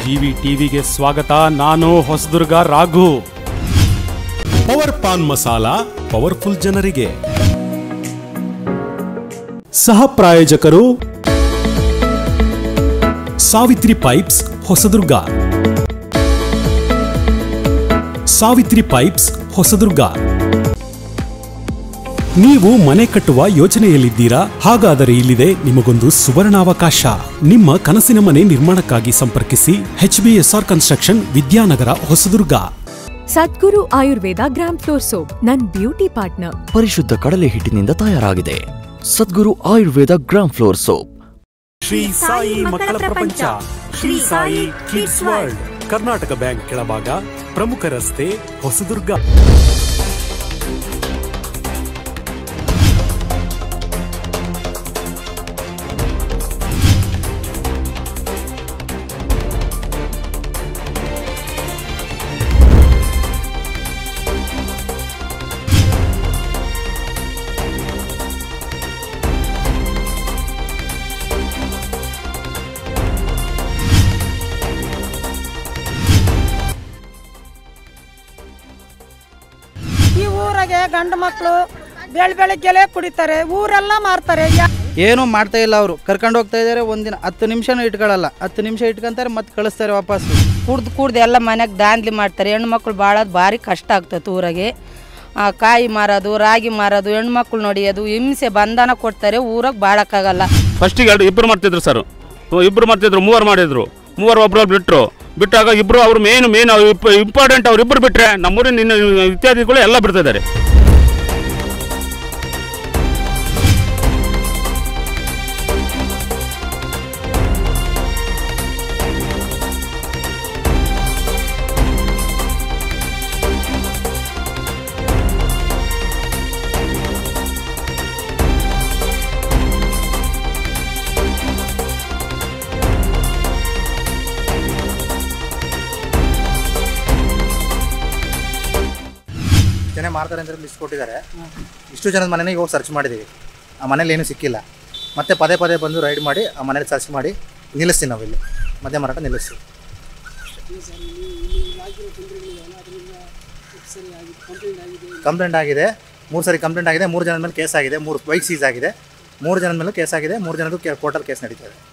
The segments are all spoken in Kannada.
ಜಿವಿ ಟಿವಿಗೆ ಸ್ವಾಗತ ನಾನು ಹೊಸದುರ್ಗ ರಾಘು ಪವರ್ ಪಾನ್ ಮಸಾಲ ಪವರ್ಫುಲ್ ಜನರಿಗೆ ಸಹ ಪ್ರಾಯೋಜಕರು ಸಾವಿತ್ರಿ ಪೈಪ್ಸ್ ಹೊಸದುರ್ಗ ಸಾವಿತ್ರಿ ಪೈಪ್ಸ್ ಹೊಸದುರ್ಗ ನೀವು ಮನೆ ಕಟ್ಟುವ ಯೋಚನೆಯಲ್ಲಿದ್ದೀರಾ ಹಾಗಾದರೆ ಇಲ್ಲಿದೆ ನಿಮಗೊಂದು ಸುವರ್ಣಾವಕಾಶ ನಿಮ್ಮ ಕನಸಿನ ಮನೆ ನಿರ್ಮಾಣಕ್ಕಾಗಿ ಸಂಪರ್ಕಿಸಿ HBSR construction Vidyanagara Hosadurga Sadguru Ayurveda gram flour soap ನನ್ ಬ್ಯೂಟಿ ಪಾರ್ಟ್ನರ್ ಪರಿಶುದ್ಧ ಕಡಲೆ ಹಿಟ್ಟಿನಿಂದ ತಯಾರಾಗಿದೆ Sadguru Ayurveda gram flour soap Shri Sai ಮಕ್ಕಳ ಪ್ರಪಂಚ Shri Sai kids world Karnataka bank ಕೆಳಭಾಗ ಪ್ರಮುಖ ರಸ್ತೆ ಹೊಸದುರ್ಗ ಈ ಊರಾಗೆ ಗಂಡು ಮಕ್ಕಳು ಬೆಳ ಬೆಳಗ್ಗೆಲೆ ಕುಡಿತಾರೆ ಊರೆಲ್ಲ ಮಾರ್ತಾರೆ ಯಾ- ಏನೂ ಮಾಡ್ತಾ ಇಲ್ಲ ಅವರು ಕರ್ಕೊಂಡು ಹೋಗ್ತಾ ಇದ್ದಾರೆ ಒಂದಿನ ಹತ್ತು ನಿಮಿಷನೂ ಇಟ್ಕೊಳ್ಳಲ್ಲ ಹತ್ತು ನಿಮಿಷ ಇಟ್ಕೊಂತಾರೆ ಮತ್ತೆ ಕಳಿಸ್ತಾರೆ ವಾಪಸ್ ಕುಡ್ದು ಕುಡ್ದು ಎಲ್ಲ ಮನೆಗೆ ದಾಂದ್ಲಿ ಮಾಡ್ತಾರೆ ಹೆಣ್ಮಕ್ಳು ಭಾಳದು ಭಾರಿ ಕಷ್ಟ ಆಗ್ತದೆ ಊರಾಗೆ ಆ, ಕಾಯಿ ಮಾರೋದು ರಾಗಿ ಮಾರೋದು ಹೆಣ್ಮಕ್ಳು ನೋಡಿಯೋದು ಹಿಂಸೆ ಬಂಧನ ಕೊಡ್ತಾರೆ ಊರಾಗ ಬಾಳಕ್ಕಾಗಲ್ಲ ಫಸ್ಟಿಗೆ ಎರಡು ಇಬ್ಬರು ಮಾಡ್ತಿದ್ರು ಸರ್ ಇಬ್ಬರು ಮಾಡ್ತಿದ್ರು ಮೂವರು ಮಾಡಿದ್ರು ಮೂವರು ಒಬ್ರು ಬಿಟ್ಟರು ಬಿಟ್ಟಾಗ ಇಬ್ಬರು ಅವ್ರು ಮೇನ್ ಮೇನ್ ಇಂಪಾರ್ಟೆಂಟ್ ಅವ್ರು ಇಬ್ಬರು ಬಿಟ್ಟರೆ ನಮ್ಮೂರಿನ ಇನ್ನು ಇತ್ಯಾದಿಗಳು ಎಲ್ಲ ಬಿಡ್ತಿದ್ದಾರೆ ಜನ ಮಾರ್ತಾರೆ ಅಂತ ಲಿಸ್ಟ್ ಕೊಟ್ಟಿದ್ದಾರೆ ಇಷ್ಟು ಜನದ ಮನೆಗೆ ಹೋಗಿ ಸರ್ಚ್ ಮಾಡಿದ್ದೀವಿ ಆ ಮನೇಲಿ ಏನೂ ಸಿಕ್ಕಿಲ್ಲ ಮತ್ತೆ ಪದೇ ಪದೇ ಬಂದು ರೈಡ್ ಮಾಡಿ ಆ ಮನೇಲಿ ಸರ್ಚ್ ಮಾಡಿ ನಿಲ್ಲಿಸ್ತೀವಿ ನಾವಿಲ್ಲಿ ಮಧ್ಯ ಮಾರಾಟ ನಿಲ್ಲಿಸ್ತೀವಿ ಕಂಪ್ಲೇಂಟ್ ಆಗಿದೆ ಮೂರು ಸರಿ ಕಂಪ್ಲೇಂಟ್ ಆಗಿದೆ ಮೂರು ಜನದ ಮೇಲೆ ಕೇಸ್ ಆಗಿದೆ ಮೂರು ಬೈಕ್ ಸೀಸ್ ಆಗಿದೆ ಮೂರು ಜನದ ಮೇಲೂ ಕೇಸ್ ಆಗಿದೆ ಮೂರು ಜನದ್ದು ಕೋರ್ಟಲ್ಲಿ ಕೇಸ್ ನಡೀತಾ ಇದೆ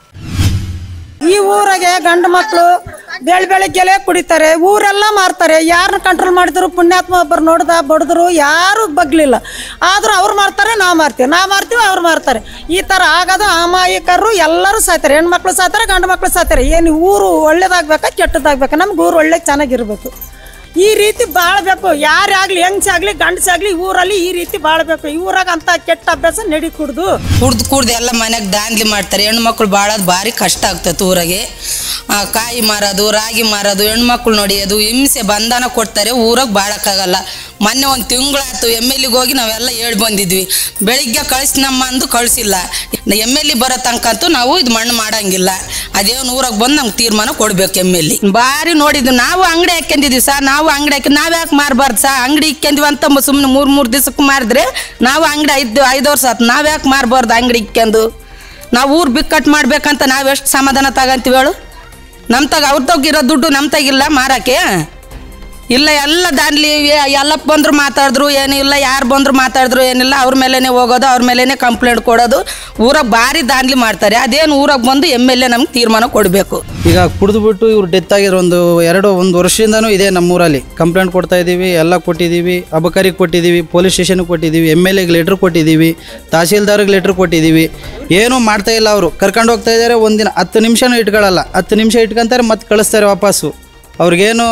ಈ ಊರಾಗೆ ಗಂಡು ಮಕ್ಕಳು ಬೆಳ ಬೆಳಗ್ಗೆಲೆ ಕುಡಿತಾರೆ ಊರೆಲ್ಲ ಮಾರ್ತಾರೆ ಯಾರನ್ನ ಕಂಟ್ರೋಲ್ ಮಾಡಿದ್ರು ಪುಣ್ಯಾತ್ಮ ಒಬ್ಬರು ನೋಡ್ದ ಬಡಿದ್ರು ಯಾರು ಬಗ್ಲಿಲ್ಲ ಆದ್ರೂ ಅವ್ರು ಮಾರ್ತಾರೆ ನಾವು ಮಾರ್ತೀವಿ ನಾವು ಮಾರ್ತೀವಿ ಅವ್ರು ಮಾರ್ತಾರೆ ಈ ಥರ ಆಗೋದು ಅಮಾಯಕರು ಎಲ್ಲರೂ ಸಾಯ್ತಾರೆ ಹೆಣ್ಮಕ್ಳು ಸಾಯ್ತಾರೆ ಗಂಡು ಮಕ್ಕಳು ಸಾಯ್ತಾರೆ ಏನು ಊರು ಒಳ್ಳೇದಾಗ್ಬೇಕಾ ಕೆಟ್ಟದಾಗ್ಬೇಕಾ ನಮ್ಗೆ ಊರು ಒಳ್ಳೆ ಚೆನ್ನಾಗಿರ್ಬೇಕು ಈ ರೀತಿ ಬಾಳ್ಬೇಕು ಯಾರೇ ಆಗಲಿ ಹೆಂಗ್ಸಾಗ್ಲಿ ಗಂಡಸಾಗ್ಲಿ ಊರಲ್ಲಿ ಈ ರೀತಿ ಬಾಳ್ಬೇಕು ಈ ಊರಾಗ ಅಂತ ಕೆಟ್ಟ ಅಭ್ಯಾಸ ನಡಿ ಕುಡ್ದು ಕುಡ್ದು ಕುಡ್ದು ಎಲ್ಲ ಮನೆಗೆ ದಾಂದ್ಲಿ ಮಾಡ್ತಾರೆ ಹೆಣ್ಮಕ್ಳು ಭಾಳದು ಭಾರಿ ಕಷ್ಟ ಆಗ್ತದೆ ಊರಾಗೆ ಆ, ಕಾಯಿ ಮಾರೋದು ರಾಗಿ ಮಾರೋದು ಹೆಣ್ಮಕ್ಳು ನೋಡಿಯೋದು ಹಿಂಸೆ ಬಂಧನ ಕೊಡ್ತಾರೆ ಊರಾಗ ಬಾಳಕ್ಕಾಗಲ್ಲ ಮೊನ್ನೆ ಒಂದು ತಿಂಗಳಾಯ್ತು ಎಮ್ ಎಲ್ ಹೋಗಿ ನಾವೆಲ್ಲ ಹೇಳಿ ಬಂದಿದ್ವಿ ಬೆಳಿಗ್ಗೆ ಕಳಿಸಿ ನಮ್ಮ ಅಂದು ಕಳಿಸಿಲ್ಲ ಎಮ್ ಎಲ್ ಬರೋ ತನಕಂತೂ ನಾವು ಇದು ಮಣ್ಣು ಮಾಡಂಗಿಲ್ಲ ಅದೇನು ಊರಾಗ ಬಂದು ನಮ್ಗೆ ತೀರ್ಮಾನ ಕೊಡ್ಬೇಕು ಎಮ್ ಎಲ್ ಭಾರಿ ನೋಡಿದ್ವಿ ನಾವು ಅಂಗಡಿ ಹಾಕ್ಯಂದಿದ್ವಿ ಸಾ ನಾವು ಅಂಗಡಿ ಹಾಕಿ ನಾವು ಯಾಕೆ ಮಾರಬಾರ್ದು ಸಾ ಅಂಗಡಿ ಇಕ್ಕೊಂಡಿವಿ ಅಂತ ಸುಮ್ಮನೆ ಮೂರು ಮೂರು ದಿವ್ಸಕ್ಕೆ ಮಾರಿದ್ರೆ ನಾವು ಅಂಗಡಿ ಐದು ಐದು ವರ್ಷ ಆತು ನಾವು ಯಾಕೆ ಮಾರಬಾರ್ದು ಅಂಗಡಿ ಇಕ್ಕೊಂಡು ನಾವು ಊರು ಬಿಕ್ಕಟ್ಟು ಮಾಡ್ಬೇಕಂತ ನಾವು ಎಷ್ಟು ಸಮಾಧಾನ ತಗಂತೀವಿ ಹೇಳು ನಮ್ಮ ತಗ ಅವ್ರ ತಗಿರೋ ದುಡ್ಡು ನಮ್ಮ ತಗಿಲ್ಲ ಮಾರಕ್ಕೆ ಇಲ್ಲ ಎಲ್ಲ ದಾನ್ಲಿ ಎಲ್ಲ ಬಂದ್ರು ಮಾತಾಡಿದ್ರು ಏನಿಲ್ಲ ಯಾರು ಬಂದ್ರು ಮಾತಾಡಿದ್ರು ಏನಿಲ್ಲ ಅವ್ರ ಮೇಲೇನೆ ಹೋಗೋದು ಅವ್ರ ಮೇಲೇನೆ ಕಂಪ್ಲೇಂಟ್ ಕೊಡೋದು ಊರಾಗ ಭಾರಿ ದಾನ್ಲಿ ಮಾಡ್ತಾರೆ ಅದೇನು ಊರಾಗ ಬಂದು ಎಮ್ ಎಲ್ ಎ ನಮ್ಗೆ ತೀರ್ಮಾನ ಕೊಡಬೇಕು ಈಗ ಕುಡಿದು ಬಿಟ್ಟು ಇವ್ರು ಡೆತ್ ಆಗಿರೋ ಒಂದು ಎರಡು ಒಂದು ವರ್ಷದಿಂದನೂ ಇದೆ ನಮ್ಮೂರಲ್ಲಿ ಕಂಪ್ಲೇಂಟ್ ಕೊಡ್ತಾ ಇದ್ದೀವಿ ಎಲ್ಲ ಕೊಟ್ಟಿದ್ದೀವಿ ಅಬಕಾರಿಗೆ ಕೊಟ್ಟಿದ್ದೀವಿ ಪೊಲೀಸ್ ಸ್ಟೇಷನ್ಗೆ ಕೊಟ್ಟಿದ್ದೀವಿ ಎಮ್ ಎಲ್ ಎಗೆ ಲೆಟ್ರ್ ಕೊಟ್ಟಿದ್ದೀವಿ ತಹಸೀಲ್ದಾರ್ಗೆ ಲೆಟ್ರ್ ಕೊಟ್ಟಿದ್ದೀವಿ ಏನೂ ಮಾಡ್ತಾ ಇಲ್ಲ ಅವರು ಕರ್ಕೊಂಡು ಹೋಗ್ತಾ ಇದ್ದಾರೆ ಒಂದಿನ ಹತ್ತು ನಿಮಿಷನೂ ಇಟ್ಕೊಳ್ಳಲ್ಲ ಹತ್ತು ನಿಮಿಷ ಇಟ್ಕೊಂತಾರೆ ಮತ್ತೆ ಕಳಿಸ್ತಾರೆ ವಾಪಸ್ಸು ಅವ್ರಿಗೇನು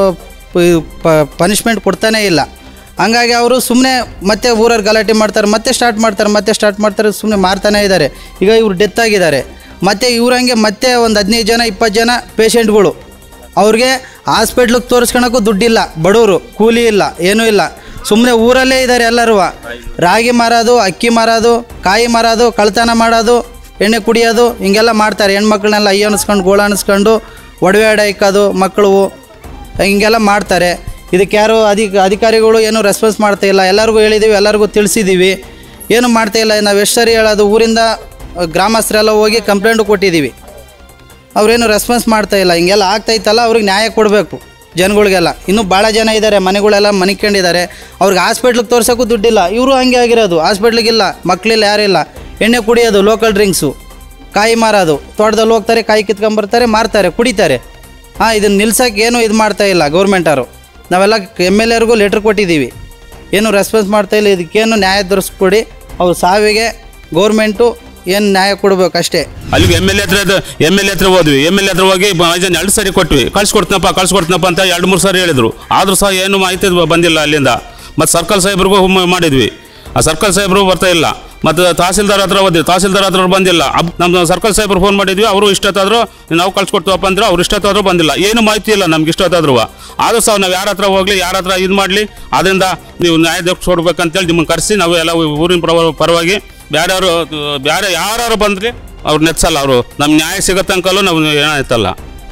ಪನಿಷ್ಮೆಂಟ್ ಕೊಡ್ತಾನೇ ಇಲ್ಲ ಹಂಗಾಗಿ ಅವರು ಸುಮ್ಮನೆ ಮತ್ತೆ ಊರಲ್ಲಿ ಗಲಾಟೆ ಮಾಡ್ತಾರೆ ಮತ್ತೆ ಸ್ಟಾರ್ಟ್ ಮಾಡ್ತಾರೆ ಮತ್ತೆ ಸ್ಟಾರ್ಟ್ ಮಾಡ್ತಾರೆ ಸುಮ್ಮನೆ ಮಾರ್ತಾನೇ ಇದ್ದಾರೆ ಈಗ ಇವ್ರು ಡೆತ್ ಆಗಿದ್ದಾರೆ ಮತ್ತು ಇವ್ರಂಗೆ ಮತ್ತೆ ಒಂದು ಹದಿನೈದು ಜನ ಇಪ್ಪತ್ತು ಜನ ಪೇಷಂಟ್ಗಳು ಅವ್ರಿಗೆ ಹಾಸ್ಪಿಟ್ಲಿಗೆ ತೋರಿಸ್ಕೊಳಕ್ಕೂ ದುಡ್ಡಿಲ್ಲ ಬಡವರು ಕೂಲಿ ಇಲ್ಲ ಏನೂ ಇಲ್ಲ ಸುಮ್ಮನೆ ಊರಲ್ಲೇ ಇದ್ದಾರೆ ಎಲ್ಲರೂ ರಾಗಿ ಮಾರೋದು ಅಕ್ಕಿ ಮಾರೋದು ಕಾಯಿ ಮಾರೋದು ಕಳ್ತನ ಮಾಡೋದು ಎಣ್ಣೆ ಕುಡಿಯೋದು ಹಿಂಗೆಲ್ಲ ಮಾಡ್ತಾರೆ ಹೆಣ್ಮಕ್ಳನ್ನೆಲ್ಲ ಅಯ್ಯ ಅನಿಸ್ಕೊಂಡು ಗೋಳ ಅನಿಸ್ಕೊಂಡು ಒಡವೆ ಅಡ ಇಕ್ಕೋದು ಮಕ್ಕಳು ಹಿಂಗೆಲ್ಲ ಮಾಡ್ತಾರೆ ಇದಕ್ಕೆ ಯಾರು ಅಧಿಕ ಅಧಿಕಾರಿಗಳು ಏನೂ ರೆಸ್ಪಾನ್ಸ್ ಮಾಡ್ತಾ ಇಲ್ಲ ಎಲ್ಲರಿಗೂ ಹೇಳಿದ್ದೀವಿ ಎಲ್ಲರಿಗೂ ತಿಳಿಸಿದ್ದೀವಿ ಏನು ಮಾಡ್ತಾ ಇಲ್ಲ ನಾವು ಎಷ್ಟು ಸರಿ ಹೇಳೋದು ಊರಿಂದ ಗ್ರಾಮಸ್ಥರೆಲ್ಲ ಹೋಗಿ ಕಂಪ್ಲೇಂಟು ಕೊಟ್ಟಿದ್ದೀವಿ ಅವ್ರೇನು ರೆಸ್ಪಾನ್ಸ್ ಮಾಡ್ತಾ ಇಲ್ಲ ಹಿಂಗೆಲ್ಲ ಆಗ್ತೈತಲ್ಲ ಅವ್ರಿಗೆ ನ್ಯಾಯ ಕೊಡಬೇಕು ಜನಗಳಿಗೆಲ್ಲ ಇನ್ನೂ ಭಾಳ ಜನ ಇದ್ದಾರೆ ಮನೆಗಳೆಲ್ಲ ಮನಿಕೊಂಡಿದ್ದಾರೆ ಅವ್ರಿಗೆ ಹಾಸ್ಪಿಟ್ಲಿಗೆ ತೋರ್ಸೋಕ್ಕೂ ದುಡ್ಡಿಲ್ಲ ಇವರು ಹಂಗೆ ಆಗಿರೋದು ಹಾಸ್ಪಿಟ್ಲಿಗಿಲ್ಲ ಮಕ್ಕಳಿಲ್ಲ ಯಾರಿಲ್ಲ ಎಣ್ಣೆ ಕುಡಿಯೋದು ಲೋಕಲ್ ಡ್ರಿಂಕ್ಸು ಕಾಯಿ ಮಾರೋದು ತೋಟದಲ್ಲಿ ಹೋಗ್ತಾರೆ ಕಾಯಿ ಕಿತ್ಕೊಂಬರ್ತಾರೆ ಮಾರ್ತಾರೆ ಕುಡಿತಾರೆ ಹಾಂ ಇದನ್ನು ನಿಲ್ಸೋಕೆ ಏನೂ ಇದು ಮಾಡ್ತಾ ಇಲ್ಲ ಗೌರ್ಮೆಂಟವರು ನಾವೆಲ್ಲ ಎಮ್ ಎಲ್ ಎರ್ಗೂ ಲೆಟ್ರ್ ಕೊಟ್ಟಿದ್ದೀವಿ ಏನು ರೆಸ್ಪಾನ್ಸ್ ಮಾಡ್ತಾ ಇಲ್ಲ ಇದಕ್ಕೇನು ನ್ಯಾಯ ದೊರಸ್ಕೊಡಿ ಅವ್ರ ಸಾವಿಗೆ ಗೌರ್ಮೆಂಟು ಏನು ನ್ಯಾಯ ಕೊಡಬೇಕು ಅಷ್ಟೇ ಅಲ್ಲಿಗೆ ಎಮ್ ಎಲ್ ಎ ಹತ್ರ ಎಮ್ ಎಲ್ ಎ ಹತ್ರ ಹೋದ್ವಿ ಎಮ್ ಎಲ್ ಎ ಹತ್ರ ಹೋಗಿ ಐದನ್ ಎರಡು ಸರಿ ಕೊಟ್ವಿ ಕಳ್ಸಿಕೊಡ್ತೀನಪ್ಪ ಕಳ್ಸಿಕೊಡ್ತೀನಪ್ಪ ಅಂತ ಎರಡು ಮೂರು ಸಾರಿ ಹೇಳಿದ್ರು ಆದರೂ ಸಹ ಏನು ಮಾಹಿತಿ ಬಂದಿಲ್ಲ ಅಲ್ಲಿಂದ ಮತ್ತು ಸರ್ಕಲ್ ಸಾಹೇಬ್ರಿಗೂ ಮ- ಮಾಡಿದ್ವಿ ಆ ಸರ್ಕಲ್ ಸಾಹೇಬರು ಬರ್ತಾ ಇಲ್ಲ ಮತ್ತು ತಹಸೀಲ್ದಾರ್ ಹತ್ರ ಹೋದ್ವಿ ತಹಸೀಲ್ದಾರ್ ಹತ್ರ ಬಂದಿಲ್ಲ ಅಬ್ ನಮ್ಮ ಸರ್ಕಲ್ ಸಾಹೇಬ್ರು ಫೋನ್ ಮಾಡಿದ್ವಿ ಅವರು ಇಷ್ಟೊತ್ತಾದ್ರು ನಾವು ಕಳ್ಸಿಕೊಡ್ತೀವಪ್ಪ ಅಂದ್ರೆ ಅವ್ರು ಇಷ್ಟೊತ್ತಾದ್ರೂ ಬಂದಿಲ್ಲ ಏನು ಮಾಹಿತಿ ಇಲ್ಲ ನಮ್ಗೆ ಇಷ್ಟೊತ್ತಾದ್ರು ಆದರೂ ಸಹ ನಾವು ಯಾರ ಹತ್ರ ಹೋಗ್ಲಿ ಯಾರ ಹತ್ರ ಇದು ಮಾಡಲಿ ಅದರಿಂದ ನೀವು ನ್ಯಾಯ ಕೊಡ್ಬೇಕಂತೇಳಿ ನಿಮ್ಮನ್ನು ಕರೆಸಿ ನಾವು ಎಲ್ಲ ಊರಿನ ಪರವ- ಪರವಾಗಿ ಬೇರೆಯವರು ಬೇರೆ ಯಾರು ಬಂದ್ರಿ ಅವ್ರು ನೆಚ್ಚಲ್ಲ ಅವರು ನಮ್ಮ ನ್ಯಾಯ ಸಿಗೋ ತನಕಲ್ಲೂ ನಾವು ಏನಾಯ್ತಲ್ಲ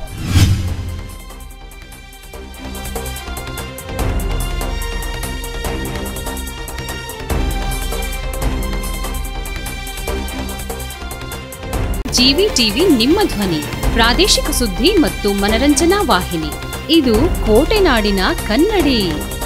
ಜಿವಿ ಟಿವಿ ನಿಮ್ಮ ಧ್ವನಿ ಪ್ರಾದೇಶಿಕ ಸುದ್ದಿ ಮತ್ತು ಮನರಂಜನಾ ವಾಹಿನಿ ಇದು ಕೋಟೆನಾಡಿನ ಕನ್ನಡಿ